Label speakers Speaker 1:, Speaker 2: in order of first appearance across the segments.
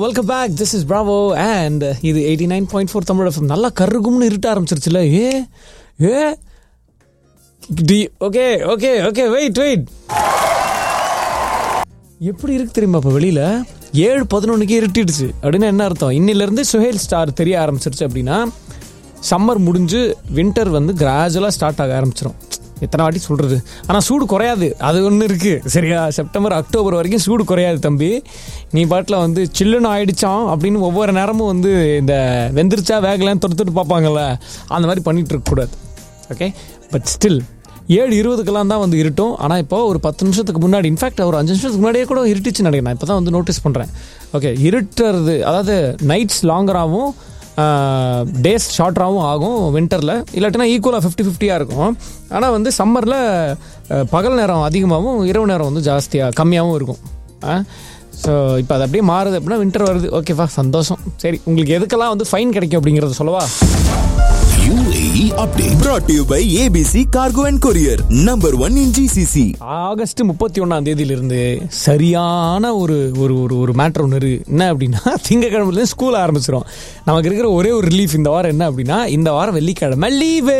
Speaker 1: Welcome back this is Bravo and இது eighty nine point four Tamil FM நல்லா கருகும்னு இருட்ட ஆரம்பிச்சிருச்சுல ஏ ஏ டி okay okay okay wait wait எப்படி இருக்கு தெரியுமா இப்போ வெளியில் ஏழு பதினொன்றுக்கு இருட்டிடுச்சு அப்படின்னா என்ன அர்த்தம் இன்னிலேருந்து சுஹேல் ஸ்டார் தெரிய ஆரம்பிச்சிருச்சு அப்படின்னா சம்மர் முடிஞ்சு வின்டர் வந்து கிராஜுவலாக ஸ்டார்ட் ஆக ஆரம்பிச்சிடும் எத்தனை வாட்டி சொல்கிறது ஆனால் சூடு குறையாது அது ஒன்று இருக்குது சரியா செப்டம்பர் அக்டோபர் வரைக்கும் சூடு குறையாது தம்பி நீ பாட்டில் வந்து சில்லுன்னு ஆயிடுச்சான் அப்படின்னு ஒவ்வொரு நேரமும் வந்து இந்த வெந்திருச்சா வேகலான்னு தொட்டு தொட்டு பார்ப்பாங்கல்ல அந்த மாதிரி பண்ணிகிட்டு இருக்கக்கூடாது ஓகே பட் ஸ்டில் ஏழு இருபதுக்கெல்லாம் தான் வந்து இருட்டும் ஆனால் இப்போ ஒரு பத்து நிமிஷத்துக்கு முன்னாடி இன்ஃபேக்ட் ஒரு அஞ்சு நிமிஷத்துக்கு முன்னாடியே கூட இருட்டுச்சு நினைக்கிறேன் நான் இப்போ தான் வந்து நோட்டீஸ் பண்ணுறேன் ஓகே இருட்டுறது அதாவது நைட்ஸ் லாங்கராகவும் டேஸ் ஷார்ட்டராகவும் ஆகும் வின்டரில் இல்லாட்டினா ஈக்குவலாக ஃபிஃப்டி ஃபிஃப்டியாக இருக்கும் ஆனால் வந்து சம்மரில் பகல் நேரம் அதிகமாகவும் இரவு நேரம் வந்து ஜாஸ்தியாக கம்மியாகவும் இருக்கும் ஸோ இப்போ அது அப்படியே மாறுது அப்படின்னா வின்டர் வருது ஓகேவா சந்தோஷம் சரி உங்களுக்கு எதுக்கெல்லாம் வந்து ஃபைன் கிடைக்கும் அப்படிங்கிறத சொல்லவா
Speaker 2: UAE update brought to you by ABC Cargo and Courier, number one in GCC.
Speaker 1: August முப்பத்தி ஒன்றாம் தேதியிலிருந்து சரியான ஒரு ஒரு ஒரு ஒரு மேட்ரு ஒன்று இருக்கு என்ன அப்படின்னா திங்கக்கிழமையிலேருந்து ஸ்கூல் ஆரம்பிச்சிடும் நமக்கு இருக்கிற ஒரே ஒரு ரிலீஃப் இந்த வாரம் என்ன அப்படின்னா இந்த வாரம் வெள்ளிக்கிழமை லீவு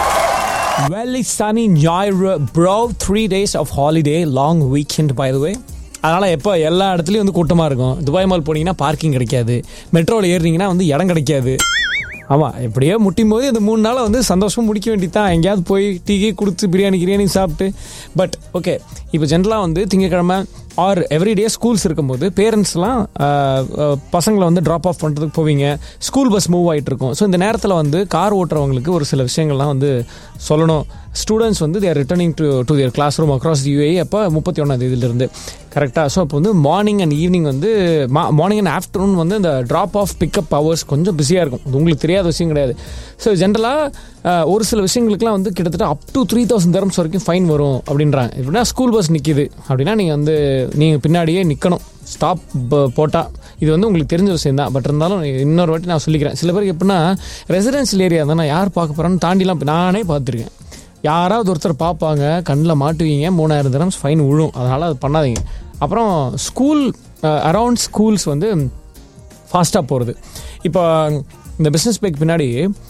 Speaker 1: வெள்ளி சனி ஞாயிறு bro three days off holiday long weekend by the way அதனால் எப்போ எல்லா இடத்துலையும் வந்து கூட்டமாக இருக்கும் துபாய் மால் போனீங்கன்னா பார்க்கிங் கிடைக்காது மெட்ரோவில் ஏறினீங்கன்னா வந்து இடம் கிடைக்காது ஆமாம் எப்படியோ முட்டும் போது இந்த மூணு நாளை வந்து சந்தோஷமாக முடிக்க வேண்டியது தான் எங்கேயாவது போய் டீ கீ கொடுத்து பிரியாணி கிரியாணி சாப்பிட்டு பட் ஓகே இப்போ ஜென்ரலாக வந்து திங்கக்கிழமை ஆர் எவ்ரிடே ஸ்கூல்ஸ் இருக்கும்போது பேரண்ட்ஸ்லாம் பசங்களை வந்து ட்ராப் ஆஃப் பண்ணுறதுக்கு போவீங்க ஸ்கூல் பஸ் மூவ் ஆகிட்டு இருக்கும் ஸோ இந்த நேரத்தில் வந்து கார் ஓட்டுறவங்களுக்கு ஒரு சில விஷயங்கள்லாம் வந்து சொல்லணும் ஸ்டூடெண்ட்ஸ் வந்து there returning to to their classroom across UAE அப்போ முப்பத்தி ஒன்றாம் தேதியிலிருந்து கரெக்டாக ஸோ இப்போ வந்து மார்னிங் அண்ட் ஈவினிங் வந்து மார்னிங் அண்ட் ஆஃப்டர்நூன் வந்து இந்த ட்ராப் ஆஃப் பிக்கப் ஹவர்ஸ் கொஞ்சம் பிஸியாக இருக்கும் அது உங்களுக்கு தெரியாத விஷயம் கிடையாது ஸோ ஜென்ரலாக ஒரு சில விஷயங்களுக்குலாம் வந்து கிட்டத்தட்ட up to three thousand dirhams வரைக்கும் ஃபைன் வரும் அப்படின்றாங்க எப்படின்னா ஸ்கூல் பஸ் நிற்கிது அப்படின்னா நீங்கள் வந்து நீங்கள் பின்னாடியே நிற்கணும் ஸ்டாப் போட்டால் இது வந்து உங்களுக்கு தெரிஞ்ச விஷயம் தான் பட் இருந்தாலும் இன்னொரு வாட்டி நான் சொல்லிக்கிறேன் சில பேருக்கு எப்படின்னா ரெசிடென்ஷியல் ஏரியா தானே யார் பார்க்க போகிறான்னு தாண்டிலாம் நானே பார்த்துருக்கேன் யாராவது ஒருத்தர் பார்ப்பாங்க கண்ணில் மாட்டுவீங்க மூணாயிரம் தினம் ஃபைன் விழும் அதனால் அது பண்ணாதீங்க அப்புறம் ஸ்கூல் அரவுண்ட் ஸ்கூல்ஸ் வந்து ஃபாஸ்ட்டாக போகிறது இப்போ இந்த பிஸ்னஸ் பேக்கு பின்னாடி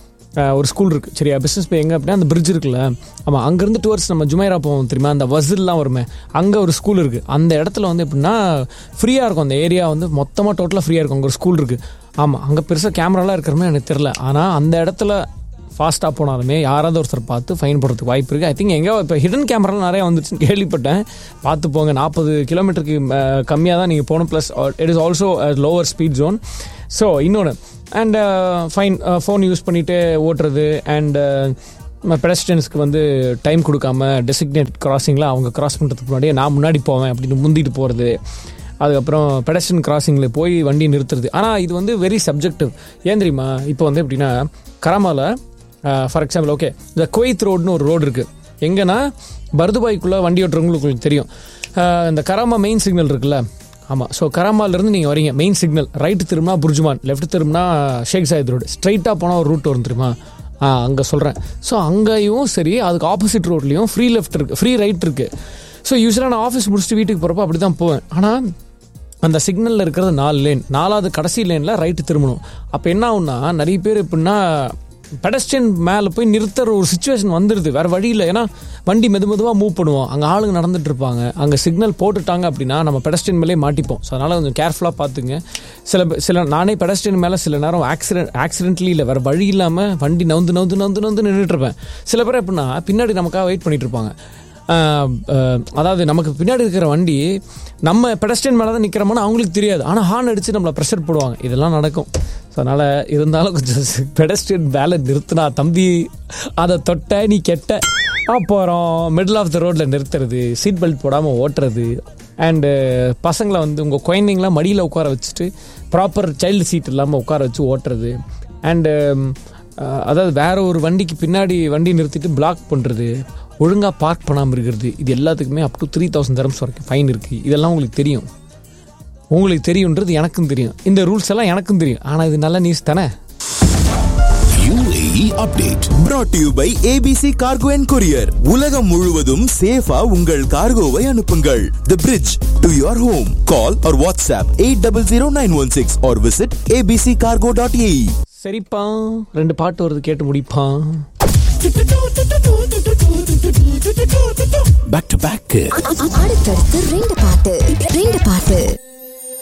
Speaker 1: ஒரு ஸ்கூல் இருக்குது சரியா பிஸ்னஸ் பே எங்கே அப்படின்னா அந்த பிரிட்ஜ் இருக்குல்ல ஆமாம் அங்கேருந்து டுவர்ட்ஸ் நம்ம ஜுமைரா போவோம் தெரியுமா அந்த வசில்லாம் வருமே அங்கே ஒரு ஸ்கூல் இருக்குது அந்த இடத்துல வந்து எப்படின்னா ஃப்ரீயாக இருக்கும் அந்த ஏரியா வந்து மொத்தமாக டோட்டலாக ஃப்ரீயாக இருக்கும் அங்கே ஒரு ஸ்கூல் இருக்குது ஆமாம் அங்கே பெருசாக கேமராலாம் இருக்கிறமே எனக்கு தெரில ஆனால் அந்த இடத்துல ஃபாஸ்ட்டாக போனாலுமே யாராவது ஒருத்தர் பார்த்து ஃபைன் போடுறதுக்கு வாய்ப்பு இருக்குது ஐ திங்க் எங்கேயோ இப்போ ஹிடன் கேமராலாம் நிறையா வந்துச்சுன்னு கேள்விப்பட்டேன் பார்த்து போங்க நாற்பது கிலோமீட்டருக்கு கம்மியாக தான் நீங்கள் போகணும் plus it is also lower speed zone so இன்னொன்று அண்ட் ஃபைன் ஃபோன் யூஸ் பண்ணிவிட்டு ஓட்டுறது அண்டு பெடஸ்டியன்ஸ்க்கு வந்து டைம் கொடுக்காம டெசிக்னேட் கிராசிங்கில் அவங்க கிராஸ் பண்ணுறதுக்கு முன்னாடியே நான் முன்னாடி போவேன் அப்படின்னு முந்திட்டு போகிறது அதுக்கப்புறம் பெடஸ்டன் கிராசிங்கில் போய் வண்டி நிறுத்துறது ஆனால் இது வந்து வெரி சப்ஜெக்டிவ் ஏன் தெரியுமா இப்போ வந்து எப்படின்னா கராமாவில் ஃபார் எக்ஸாம்பிள் ஓகே இந்த குவைத் ரோடுன்னு ஒரு ரோடு இருக்குது எங்கன்னா பர்துபாய்க்குள்ளே வண்டி ஓட்டுறவங்களுக்கு தெரியும் இந்த கராமா மெயின் சிக்னல் இருக்குல்ல ஆமாம் ஸோ கராமாலேருந்து நீங்கள் வரீங்க மெயின் சிக்னல் ரைட்டு திரும்பினா புர்ஜுமான் லெஃப்ட் திரும்பினா ஷேக் சாயத் ரோடு ஸ்ட்ரைட்டாக போனால் ஒரு ரூட் வரும் தெரியுமா ஆ அங்கே சொல்கிறேன் ஸோ அங்கேயும் சரி அதுக்கு ஆப்போசிட் ரோட்லேயும் ஃப்ரீ லெஃப்ட் இருக்குது ஃப்ரீ ரைட் இருக்குது ஸோ யூஸ்வலாக நான் ஆஃபீஸ் முடிச்சுட்டு வீட்டுக்கு போகிறப்ப அப்படி தான் போவேன் ஆனால் அந்த சிக்னலில் இருக்கிறது நாலு லேன் நாலாவது கடைசி லேனில் ரைட்டு திரும்பணும் அப்போ என்ன ஆகுன்னா நிறைய பேர் எப்படின்னா பெடஸ்டியன் மேலே போய் நிறுத்துற ஒரு சுச்சுவேஷன் வந்துடுது வேறு வழி இல்லை ஏன்னா வண்டி மெது மெதுவாக மூவ் பண்ணுவோம் அங்கே ஆளுங்க நடந்துட்டு இருப்பாங்க அங்கே சிக்னல் போட்டுட்டாங்க அப்படின்னா நம்ம பெடஸ்டியன் மேலே மாட்டிப்போம் ஸோ அதனால் கொஞ்சம் கேர்ஃபுல்லாக பார்த்துங்க சில சில நானே பெடஸ்டியன் மேலே சில நேரம் ஆக்சிடென்ட் ஆக்சிடென்ட்லி இல்லை வேறு வழி இல்லாமல் வண்டி நவுந்து நவுந்து நவுந்து நவுந்து நின்றுட்டு இருப்பேன் சில பேர் எப்படின்னா பின்னாடி நமக்காக வெயிட் பண்ணிட்டு இருப்பாங்க அதாவது நமக்கு பின்னாடி இருக்கிற வண்டி நம்ம பெடஸ்டியன் மேலே தான் நிற்கிறோம்னா அவங்களுக்கு தெரியாது ஆனால் ஹார்ன் அடித்து நம்மளை ப்ரெஷர் போடுவாங்க இதெல்லாம் நடக்கும் ஸோ அதனால் இருந்தாலும் கொஞ்சம் பெடஸ்டியன் மேலே நிறுத்தினா தம்பி அதை தொட்ட நீ கெட்ட அப்புறம் மிடில் ஆஃப் த ரோட்டில் நிறுத்துறது சீட் பெல்ட் போடாமல் ஓட்டுறது அண்டு பசங்களை வந்து உங்கள் குழந்தைங்களாம் மடியில் உட்கார வச்சுட்டு ப்ராப்பர் சைல்டு சீட் இல்லாமல் உட்கார வச்சு ஓட்டுறது அண்டு அதாவது வேற ஒரு வண்டிக்கு பின்னாடி வண்டி நிறுத்திட்டு பிளாக் பண்ணுறது ஒழுங்காக பார்க் பண்ணாமல் இருக்கிறது இது எல்லாத்துக்குமே up to three thousand dirhams வரைக்கும் ஃபைன் இருக்குது இதெல்லாம் உங்களுக்கு தெரியும் உங்களுக்கு தெரியுன்றது எனக்கும் தெரியும் இந்த ரூல்ஸ் எல்லாம் எனக்கும் தெரியும் ஆனால் இது நல்ல நியூஸ் தானே
Speaker 2: UAE UAE update. Brought to you by ABC Cargo and Courier. உலகம் முழுவதும் சேஃபா உங்கள் கார்கோவை அனுப்புங்கள். The bridge to your home. Call or WhatsApp 800916 or visit abccargo.ae.
Speaker 1: சரிப்பா ரெண்டு பாட்டு வருது கேட்டு முடிப்பான்
Speaker 2: Back to back.
Speaker 3: அடுத்தடுத்து ரெண்டு பாட்டு ரெண்டு பாட்டு